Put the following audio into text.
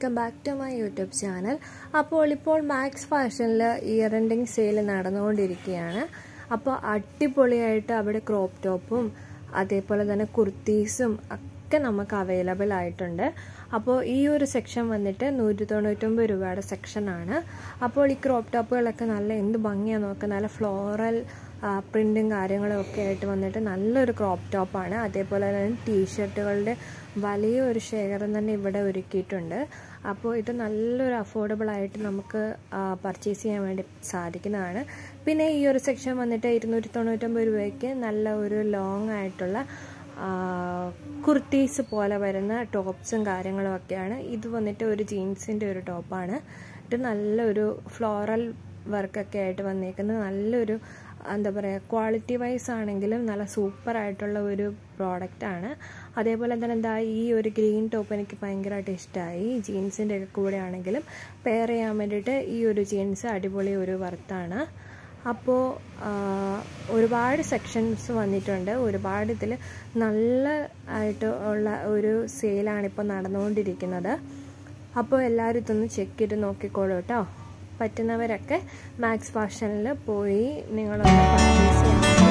welcome back to my YouTube channel അപ്പോൾ ഇപ്പോൾ max ഫാഷനിൽ ഇയർ എൻഡിങ് സെയിൽ നടന്നുകൊണ്ടിരിക്കുകയാണ് അപ്പോൾ അടിപൊളിയായിട്ട് അവിടെ ക്രോപ്പ് ടോപ്പും അതേപോലെ തന്നെ കുർത്തീസും ഒക്കെ നമുക്ക് അവൈലബിൾ ആയിട്ടുണ്ട് അപ്പോൾ ഈ ഒരു സെക്ഷൻ വന്നിട്ട് നൂറ്റി തൊണ്ണൂറ്റൊമ്പത് രൂപയുടെ സെക്ഷനാണ് അപ്പോൾ ഈ ക്രോപ്പ് ടോപ്പുകളൊക്കെ നല്ല എന്ത് ഭംഗിയാണെന്ന് നോക്കുക നല്ല ഫ്ലോറൽ പ്രിൻറ്റും കാര്യങ്ങളും ഒക്കെ ആയിട്ട് വന്നിട്ട് നല്ലൊരു ക്രോപ്പ് ടോപ്പാണ് അതേപോലെ തന്നെ ടീഷർട്ടുകളുടെ വലിയൊരു ശേഖരം തന്നെ ഇവിടെ ഒരുക്കിയിട്ടുണ്ട് അപ്പോൾ ഇത് നല്ലൊരു അഫോർഡബിൾ ആയിട്ട് നമുക്ക് പർച്ചേസ് ചെയ്യാൻ വേണ്ടി സാധിക്കുന്നതാണ് പിന്നെ ഈ ഒരു സെക്ഷൻ വന്നിട്ട് ഇരുന്നൂറ്റി തൊണ്ണൂറ്റൊമ്പത് രൂപയ്ക്ക് നല്ല ഒരു ലോങ് ആയിട്ടുള്ള കുർത്തീസ് പോലെ വരുന്ന ടോപ്സും കാര്യങ്ങളും ഒക്കെയാണ് ഇത് വന്നിട്ട് ഒരു ജീൻസിൻ്റെ ഒരു ടോപ്പാണ് ഇത് നല്ലൊരു ഫ്ലോറൽ വർക്കൊക്കെ ആയിട്ട് വന്നേക്കുന്നത് നല്ലൊരു എന്താ പറയുക ക്വാളിറ്റി വൈസ് ആണെങ്കിലും നല്ല സൂപ്പർ ആയിട്ടുള്ള ഒരു പ്രോഡക്റ്റാണ് അതേപോലെ തന്നെ എന്താ ഈ ഒരു ഗ്രീൻ ടോപ്പ് എനിക്ക് ഭയങ്കരമായിട്ട് ഇഷ്ടമായി ജീൻസിൻ്റെ ഒക്കെ കൂടെ ആണെങ്കിലും പെയർ ചെയ്യാൻ വേണ്ടിയിട്ട് ഈ ഒരു ജീൻസ് അടിപൊളി ഒരു വർത്താണ് അപ്പോൾ ഒരുപാട് സെക്ഷൻസ് വന്നിട്ടുണ്ട് ഒരുപാട് ഇതിൽ നല്ല ആയിട്ട് ഉള്ള ഒരു സെയിലാണ് ഇപ്പോൾ നടന്നുകൊണ്ടിരിക്കുന്നത് അപ്പോൾ എല്ലാവരും ഇതൊന്ന് ചെക്ക് ചെയ്ത് നോക്കിക്കോളൂ കേട്ടോ പറ്റുന്നവരൊക്കെ മാക്സ് ഫാഷനിൽ പോയി നിങ്ങളൊന്ന് പർച്ചേസ് ചെയ്യാൻ